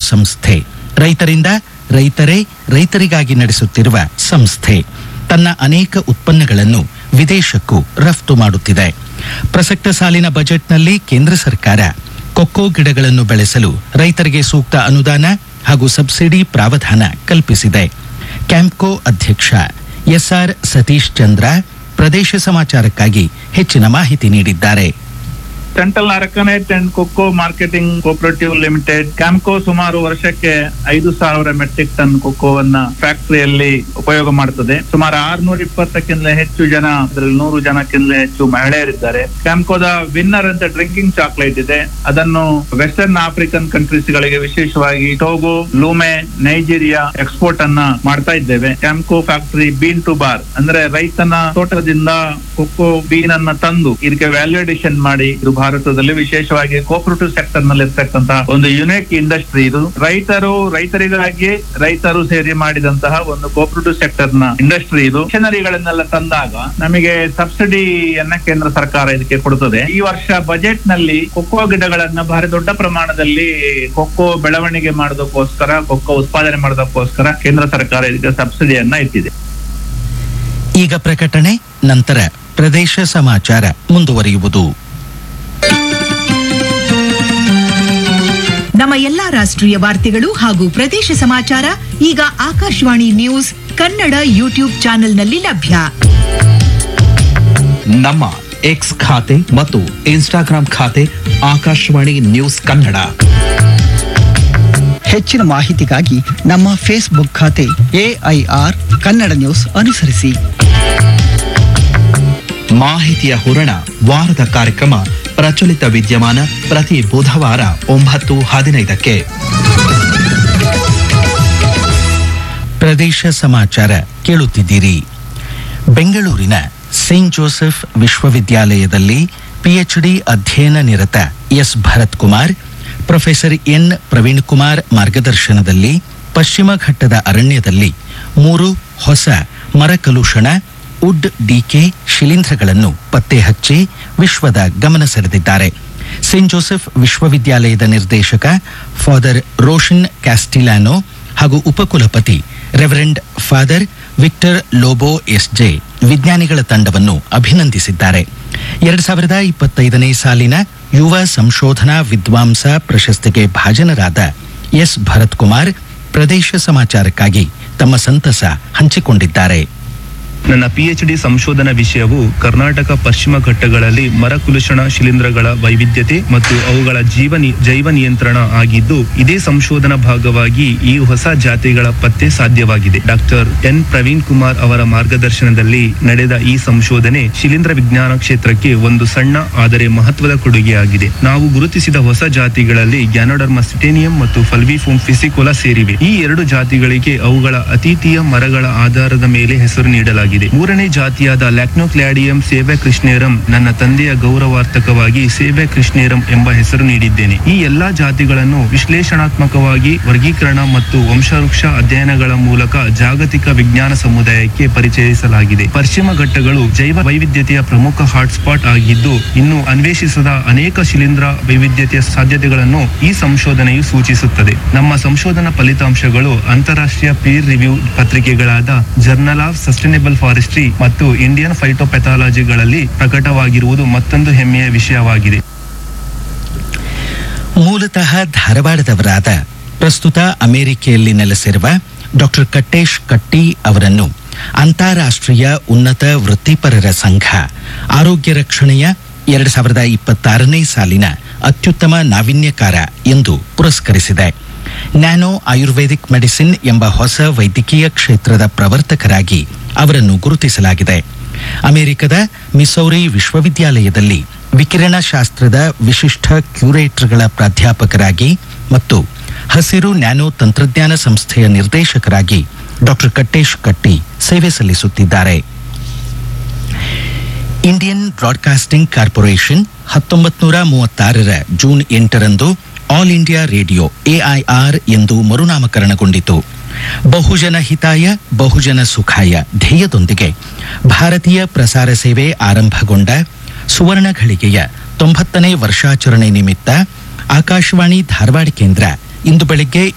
ಸಂಸ್ಥೆ ರೈತರಿಂದ ರೈತರೇ ರೈತರಿಗಾಗಿ ನಡೆಸುತ್ತಿರುವ ಸಂಸ್ಥೆ ತನ್ನ ಅನೇಕ ಉತ್ಪನ್ನಗಳನ್ನು ವಿದೇಶಕ್ಕೂ ರಫ್ತು ಮಾಡುತ್ತಿದೆ ಪ್ರಸಕ್ತ ಸಾಲಿನ ಬಜೆಟ್ನಲ್ಲಿ ಕೇಂದ್ರ ಸರ್ಕಾರ ಕೊಕ್ಕೋ ಗಿಡಗಳನ್ನು ಬೆಳೆಸಲು ರೈತರಿಗೆ ಸೂಕ್ತ ಅನುದಾನ ಹಾಗೂ ಸಬ್ಸಿಡಿ ಪ್ರಾವಧಾನ ಕಲ್ಪಿಸಿದೆ ಕ್ಯಾಂಪ್ಕೋ ಅಧ್ಯಕ್ಷ ಎಸ್ಆರ್ ಸತೀಶ್ ಚಂದ್ರ ಪ್ರದೇಶ ಸಮಾಚಾರಕ್ಕಾಗಿ ಹೆಚ್ಚಿನ ಮಾಹಿತಿ ನೀಡಿದ್ದಾರೆ central arecanut and cocoa marketing cooperative limited Campco ಸುಮಾರು ವರ್ಷಕ್ಕೆ ಐದು ಸಾವಿರ ಮೆಟ್ರಿಕ್ ಟನ್ ಕೊಕ್ಕೋವನ್ನ ಫ್ಯಾಕ್ಟರಿಯಲ್ಲಿ ಉಪಯೋಗ ಮಾಡುತ್ತದೆ ಸುಮಾರು ಆರ್ನೂರ ಇಪ್ಪತ್ತಕ್ಕಿಂತ ಹೆಚ್ಚು ಜನ ಅದರಲ್ಲಿ ನೂರು ಜನಕ್ಕಿಂತ ಹೆಚ್ಚು ಮಹಿಳೆಯರಿದ್ದಾರೆ ಕ್ಯಾಂಪ್ಕೋದ ವಿನ್ನರ್ ಅಂತ ಡ್ರಿಂಕಿಂಗ್ ಚಾಕ್ಲೇಟ್ ಇದೆ ಅದನ್ನು ವೆಸ್ಟರ್ನ್ ಆಫ್ರಿಕನ್ ಕಂಟ್ರೀಸ್ ಗಳಿಗೆ ವಿಶೇಷವಾಗಿ ಟೋಗೋ ಲೂಮೆ ನೈಜೀರಿಯಾ ಎಕ್ಸ್ಪೋರ್ಟ್ ಅನ್ನ ಮಾಡ್ತಾ ಇದ್ದೇವೆ Campco factory bean to bar ಅಂದ್ರೆ ರೈತನ ತೋಟದಿಂದ ಕೊಕ್ಕೋ ಬೀನ್ ಅನ್ನ ತಂದು ಇದಕ್ಕೆ ವ್ಯಾಲ್ಯೂಡೇಷನ್ ಮಾಡಿ ಇದು ಭಾರತದಲ್ಲಿ ವಿಶೇಷವಾಗಿ ಕೋಪರೇಟಿವ್ ಸೆಕ್ಟರ್ ನಲ್ಲಿ ಇರ್ತಕ್ಕಂತಹ ಒಂದು ಯುನಿಕ್ ಇಂಡಸ್ಟ್ರಿ ಇದು ರೈತರು ರೈತರಿಗಾಗಿ ರೈತರು ಸೇರಿ ಮಾಡಿದಂತಹ ಒಂದು ಕೋಪರೇಟಿವ್ ಸೆಕ್ಟರ್ ನ ಇಂಡಸ್ಟ್ರಿ ಇದು ಮಿಷನರಿಗಳನ್ನೆಲ್ಲ ತಂದಾಗ ನಮಗೆ ಸಬ್ಸಿಡಿಯನ್ನ ಕೇಂದ್ರ ಸರ್ಕಾರ ಇದಕ್ಕೆ ಕೊಡುತ್ತದೆ ಈ ವರ್ಷ ಬಜೆಟ್ ನಲ್ಲಿ ಕೊಕ್ಕೋ ಗಿಡಗಳನ್ನ ಭಾರಿ ದೊಡ್ಡ ಪ್ರಮಾಣದಲ್ಲಿ ಕೊಕ್ಕೋ ಬೆಳವಣಿಗೆ ಮಾಡೋದಕ್ಕೋಸ್ಕರ ಕೊಕ್ಕೋ ಉತ್ಪಾದನೆ ಮಾಡೋದಕ್ಕೋಸ್ಕರ ಕೇಂದ್ರ ಸರ್ಕಾರ ಇದಕ್ಕೆ ಸಬ್ಸಿಡಿಯನ್ನ ಇಟ್ಟಿದೆ ಈಗ ಪ್ರಕಟಣೆ ನಂತರ ಪ್ರದೇಶ ಸಮಾಚಾರ ಮುಂದುವರಿಯುವುದು ನಮ್ಮ ಎಲ್ಲಾ ರಾಷ್ಟ್ರೀಯ ವಾರ್ತೆಗಳು ಹಾಗೂ ಪ್ರದೇಶ ಸಮಾಚಾರ ಈಗ ಆಕಾಶವಾಣಿ ನ್ಯೂಸ್ ಕನ್ನಡ ಯೂಟ್ಯೂಬ್ ಚಾನೆಲ್ನಲ್ಲಿ ಲಭ್ಯ ನಮ್ಮ ಎಕ್ಸ್ ಖಾತೆ ಮತ್ತು ಇನ್ಸ್ಟಾಗ್ರಾಂ ಖಾತೆ ಆಕಾಶವಾಣಿ ನ್ಯೂಸ್ ಕನ್ನಡ ಹೆಚ್ಚಿನ ಮಾಹಿತಿಗಾಗಿ ನಮ್ಮ ಫೇಸ್ಬುಕ್ ಖಾತೆ ಎಐಆರ್ ಕನ್ನಡ ನ್ಯೂಸ್ ಅನುಸರಿಸಿ ಮಾಹಿತಿಯ ಹೂರಣ ವಾರದ ಕಾರ್ಯಕ್ರಮ ಪ್ರಚಲಿತ ವಿದ್ಯಮಾನ ಪ್ರತಿ ಬುಧವಾರ ಒಂಬತ್ತು ಹದಿನೈದಕ್ಕೆ ಪ್ರದೇಶ ಸಮಾಚಾರ ಕೇಳುತ್ತಿದ್ದೀರಿ ಬೆಂಗಳೂರಿನ ಸೇಂಟ್ ಜೋಸೆಫ್ ವಿಶ್ವವಿದ್ಯಾಲಯದಲ್ಲಿ ಪಿಎಚ್ಡಿ ಅಧ್ಯಯನ ನಿರತ S Bharath Kumar professor N Praveen Kumar ಮಾರ್ಗದರ್ಶನದಲ್ಲಿ ಪಶ್ಚಿಮ ಘಟ್ಟದ ಅರಣ್ಯದಲ್ಲಿ ಮೂರು ಹೊಸ ಮರಕಲುಷಣ ಉಡ್ ಡಿಕೆ ಶಿಲೀಂಧ್ರಗಳನ್ನು ಪತ್ತೆ ಹಚ್ಚಿ ವಿಶ್ವದ ಗಮನ ಸೆಳೆದಿದ್ದಾರೆ ಸೇಂಟ್ ಜೋಸೆಫ್ ವಿಶ್ವವಿದ್ಯಾಲಯದ ನಿರ್ದೇಶಕ ಫಾದರ್ ರೋಷನ್ ಕ್ಯಾಸ್ಟಿಲಾನೋ ಹಾಗೂ ಉಪಕುಲಪತಿ reverend father Victor Lobo SJ ವಿಜ್ಞಾನಿಗಳ ತಂಡವನ್ನು ಅಭಿನಂದಿಸಿದ್ದಾರೆ ಎರಡ್ ಸಾವಿರದ ಇಪ್ಪತ್ತೈದನೇ ಸಾಲಿನ ಯುವ ಸಂಶೋಧನಾ ವಿದ್ವಾಂಸ ಪ್ರಶಸ್ತಿಗೆ ಭಾಜನರಾದ ಎಸ್ ಭರತ್ ಕುಮಾರ್ ಪ್ರದೇಶ ಸಮಾಚಾರಕ್ಕಾಗಿ ತಮ್ಮ ಸಂತಸ ಹಂಚಿಕೊಂಡಿದ್ದಾರೆ ನನ್ನ ಪಿಎಚ್ಡಿ ಸಂಶೋಧನಾ ವಿಷಯವು ಕರ್ನಾಟಕ ಪಶ್ಚಿಮ ಘಟ್ಟಗಳಲ್ಲಿ ಮರಕುಲುಷಣ ಶಿಲೀಂಧ್ರಗಳ ವೈವಿಧ್ಯತೆ ಮತ್ತು ಅವುಗಳ ಜೀವ ನಿ- ಜೈವ ನಿಯಂತ್ರಣ ಆಗಿದ್ದು ಇದೇ ಸಂಶೋಧನಾ ಭಾಗವಾಗಿ ಈ ಹೊಸ ಜಾತಿಗಳ ಪತ್ತೆ ಸಾಧ್ಯವಾಗಿದೆ ಡಾಕ್ಟರ್ ಎನ್ ಪ್ರವೀಣ್ ಕುಮಾರ್ ಅವರ ಮಾರ್ಗದರ್ಶನದಲ್ಲಿ ನಡೆದ ಈ ಸಂಶೋಧನೆ ಶಿಲೀಂಧ್ರ ವಿಜ್ಞಾನ ಕ್ಷೇತ್ರಕ್ಕೆ ಒಂದು ಸಣ್ಣ ಆದರೆ ಮಹತ್ವದ ಕೊಡುಗೆಯಾಗಿದೆ ನಾವು ಗುರುತಿಸಿದ ಹೊಸ ಜಾತಿಗಳಲ್ಲಿ ಗ್ಯಾನೋಡರ್ಮ ಸಿಟೇನಿಯಂ ಮತ್ತು ಫಲ್ವಿಫೋಮ್ ಫಿಸಿಕೋಲಾ ಸೇರಿವೆ ಈ ಎರಡು ಜಾತಿಗಳಿಗೆ ಅವುಗಳ ಅತೀತೀಯ ಮರಗಳ ಆಧಾರದ ಮೇಲೆ ಹೆಸರು ನೀಡಲಾಗಿದೆ ಮೂರನೇ ಜಾತಿಯಾದ ಲ್ಯಾಕ್ನೋಕ್ಲಾಡಿಯಂ ಸೇವೆ ಕೃಷ್ಣೇರಂ ನನ್ನ ತಂದೆಯ ಗೌರವಾರ್ಥಕವಾಗಿ ಸೇವೆ ಕೃಷ್ಣೇರಂ ಎಂಬ ಹೆಸರು ನೀಡಿದ್ದೇನೆ ಈ ಎಲ್ಲಾ ಜಾತಿಗಳನ್ನು ವಿಶ್ಲೇಷಣಾತ್ಮಕವಾಗಿ ವರ್ಗೀಕರಣ ಮತ್ತು ವಂಶವೃಕ್ಷ ಅಧ್ಯಯನಗಳ ಮೂಲಕ ಜಾಗತಿಕ ವಿಜ್ಞಾನ ಸಮುದಾಯಕ್ಕೆ ಪರಿಚಯಿಸಲಾಗಿದೆ ಪಶ್ಚಿಮ ಘಟ್ಟಗಳು ಜೈವ ವೈವಿಧ್ಯತೆಯ ಪ್ರಮುಖ ಹಾಟ್ಸ್ಪಾಟ್ ಆಗಿದ್ದು ಇನ್ನು ಅನ್ವೇಷಿಸದ ಅನೇಕ ಶಿಲೀಂಧ್ರ ವೈವಿಧ್ಯತೆಯ ಸಾಧ್ಯತೆಗಳನ್ನು ಈ ಸಂಶೋಧನೆಯು ಸೂಚಿಸುತ್ತದೆ ನಮ್ಮ ಸಂಶೋಧನಾ ಫಲಿತಾಂಶಗಳು ಅಂತಾರಾಷ್ಟ್ರೀಯ ಪೀರ್ ರಿವ್ಯೂ ಪತ್ರಿಕೆಗಳಾದ ಜರ್ನಲ್ ಆಫ್ ಸಸ್ಟೈನೇಬಲ್ ಫಾರೆಸ್ಟ್ರಿ ಮತ್ತು ಇಂಡಿಯನ್ ಫೈಟೋಪೆಥಾಲಜಿಗಳಲ್ಲಿ ಪ್ರಕಟವಾಗಿರುವುದು ಮತ್ತೊಂದು ಹೆಮ್ಮೆಯ ವಿಷಯವಾಗಿದೆ ಮೂಲತಃ ಧಾರವಾಡದವರಾದ ಪ್ರಸ್ತುತ ಅಮೆರಿಕೆಯಲ್ಲಿ ನೆಲೆಸಿರುವ ಡಾಕ್ಟರ್ ಕಟ್ಟೇಶ್ ಕಟ್ಟಿ ಅವರನ್ನು ಅಂತಾರಾಷ್ಟ್ರೀಯ ಉನ್ನತ ವೃತ್ತಿಪರರ ಸಂಘ ಆರೋಗ್ಯ ರಕ್ಷಣೆಯ ಎರಡು ಸಾವಿರದ ಇಪ್ಪತ್ತಾರನೇ ಸಾಲಿನ ಅತ್ಯುತ್ತಮ ನಾವೀನ್ಯಕಾರ ಎಂದು ಪುರಸ್ಕರಿಸಿದೆ ನ್ಯಾನೋ ಆಯುರ್ವೇದಿಕ್ ಮೆಡಿಸಿನ್ ಎಂಬ ಹೊಸ ವೈದ್ಯಕೀಯ ಕ್ಷೇತ್ರದ ಪ್ರವರ್ತಕರಾಗಿ ಅವರನ್ನು ಗುರುತಿಸಲಾಗಿದೆ ಅಮೆರಿಕದ ಮಿಸೌರಿ ವಿಶ್ವವಿದ್ಯಾಲಯದಲ್ಲಿ ವಿಕಿರಣ ಶಾಸ್ತ್ರದ ವಿಶಿಷ್ಟ ಕ್ಯೂರೇಟರ್ಗಳ ಪ್ರಾಧ್ಯಾಪಕರಾಗಿ ಮತ್ತು ಹಸಿರು ನ್ಯಾನೋ ತಂತ್ರಜ್ಞಾನ ಸಂಸ್ಥೆಯ ನಿರ್ದೇಶಕರಾಗಿ ಡಾಕ್ಟರ್ ಕಟ್ಟೇಶ್ ಕಟ್ಟಿ ಸೇವೆ ಸಲ್ಲಿಸುತ್ತಿದ್ದಾರೆ ಇಂಡಿಯನ್ ಬ್ರಾಡ್ಕಾಸ್ಟಿಂಗ್ ಕಾರ್ಪೊರೇಷನ್ ಹತ್ತೊಂಬತ್ತು ನೂರ ಮೂವತ್ತಾರರ ಜೂನ್ ಎಂಟರಂದು ಆಲ್ ಇಂಡಿಯಾ ರೇಡಿಯೋ ಎಐಆರ್ ಎಂದು ಮರುನಾಮಕರಣಗೊಂಡಿತು ಬಹುಜನ ಹಿತಾಯ ಬಹುಜನ ಸುಖಾಯ ಧ್ಯೇಯದೊಂದಿಗೆ ಭಾರತೀಯ ಪ್ರಸಾರ ಸೇವೆ ಆರಂಭಗೊಂಡ ಸುವರ್ಣ ಘಳಿಗೆಯ ತೊಂಬತ್ತನೇ ವರ್ಷಾಚರಣೆ ನಿಮಿತ್ತ ಆಕಾಶವಾಣಿ ಧಾರವಾಡ ಕೇಂದ್ರ ಇಂದು ಬೆಳಗ್ಗೆ